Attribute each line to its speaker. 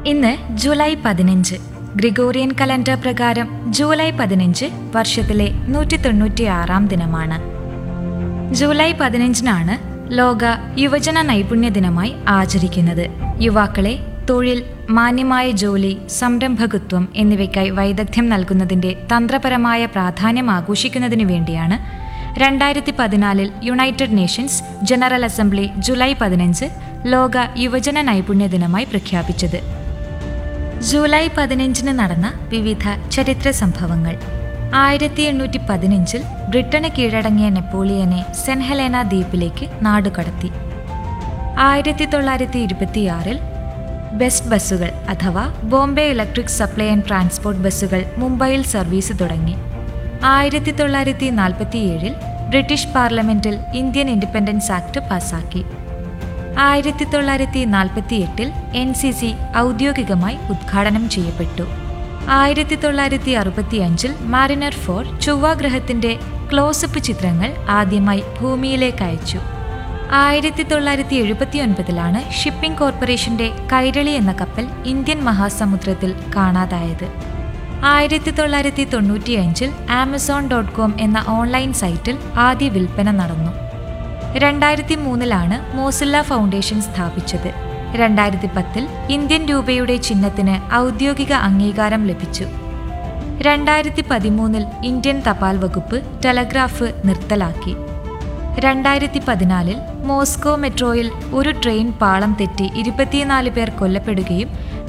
Speaker 1: ഇന്ന് ജൂലൈ പതിനഞ്ച് Gregorian calendar പ്രകാരം ജൂലൈ പതിനഞ്ച് വർഷത്തിലെ നൂറ്റി തൊണ്ണൂറ്റി ആറാം ദിനമാണ് ജൂലൈ പതിനഞ്ചിനാണ് ലോക യുവജന നൈപുണ്യ ദിനമായി ആചരിക്കുന്നത് യുവാക്കളെ തൊഴിൽ മാന്യമായ ജോലി സംരംഭകത്വം എന്നിവയ്ക്കായി വൈദഗ്ധ്യം നൽകുന്നതിന്റെ തന്ത്രപരമായ പ്രാധാന്യം ആഘോഷിക്കുന്നതിനു വേണ്ടിയാണ് രണ്ടായിരത്തി പതിനാലിൽ United Nations General Assembly July പതിനഞ്ച് ലോക യുവജന നൈപുണ്യ ദിനമായി പ്രഖ്യാപിച്ചത് ജൂലൈ പതിനഞ്ചിന് നടന്ന വിവിധ ചരിത്ര സംഭവങ്ങൾ ആയിരത്തി എണ്ണൂറ്റി പതിനഞ്ചിൽ ബ്രിട്ടന് കീഴടങ്ങിയ നെപ്പോളിയനെ സെന്റ് ഹെലേന ദ്വീപിലേക്ക് നാടുകടത്തി ആയിരത്തി തൊള്ളായിരത്തി ഇരുപത്തിയാറിൽ ബെസ്റ്റ് ബസ്സുകൾ അഥവാ Bombay electric supply and transport ബസ്സുകൾ മുംബൈയിൽ സർവീസ് തുടങ്ങി ആയിരത്തി തൊള്ളായിരത്തി നാൽപ്പത്തിയേഴിൽ ബ്രിട്ടീഷ് പാർലമെന്റിൽ ഇന്ത്യൻ ഇൻഡിപെൻഡൻസ് ആക്ട് പാസാക്കി ആയിരത്തി തൊള്ളായിരത്തി നാൽപ്പത്തിയെട്ടിൽ എൻ സി സി ഔദ്യോഗികമായി ഉദ്ഘാടനം ചെയ്യപ്പെട്ടു ആയിരത്തി തൊള്ളായിരത്തി അറുപത്തിയഞ്ചിൽ മാരിനർ ഫോർ ചൊവ്വാഗ്രഹത്തിന്റെ ക്ലോസപ്പ് ചിത്രങ്ങൾ ആദ്യമായി ഭൂമിയിലേക്ക് അയച്ചു ആയിരത്തി തൊള്ളായിരത്തി എഴുപത്തി ഒൻപതിലാണ് ഷിപ്പിംഗ് കോർപ്പറേഷന്റെ കൈരളി എന്ന കപ്പൽ ഇന്ത്യൻ മഹാസമുദ്രത്തിൽ കാണാതായത് ആയിരത്തി തൊള്ളായിരത്തി തൊണ്ണൂറ്റിയഞ്ചിൽ ആമസോൺ ഡോട്ട് കോം എന്ന ഓൺലൈൻ സൈറ്റിൽ ആദ്യ വിൽപ്പന നടന്നു രണ്ടായിരത്തി മൂന്നിലാണ് മോസില്ല ഫൗണ്ടേഷൻ സ്ഥാപിച്ചത് രണ്ടായിരത്തി പത്തിൽ ഇന്ത്യൻ രൂപയുടെ ചിഹ്നത്തിന് ഔദ്യോഗിക അംഗീകാരം ലഭിച്ചു രണ്ടായിരത്തി പതിമൂന്നിൽ ഇന്ത്യൻ തപാൽ വകുപ്പ് ടെലഗ്രാഫ് നിർത്തലാക്കി രണ്ടായിരത്തി പതിനാലിൽ മോസ്കോ മെട്രോയിൽ ഒരു ട്രെയിൻ പാളം തെറ്റി ഇരുപത്തിനാല് പേർ കൊല്ലപ്പെടുകയും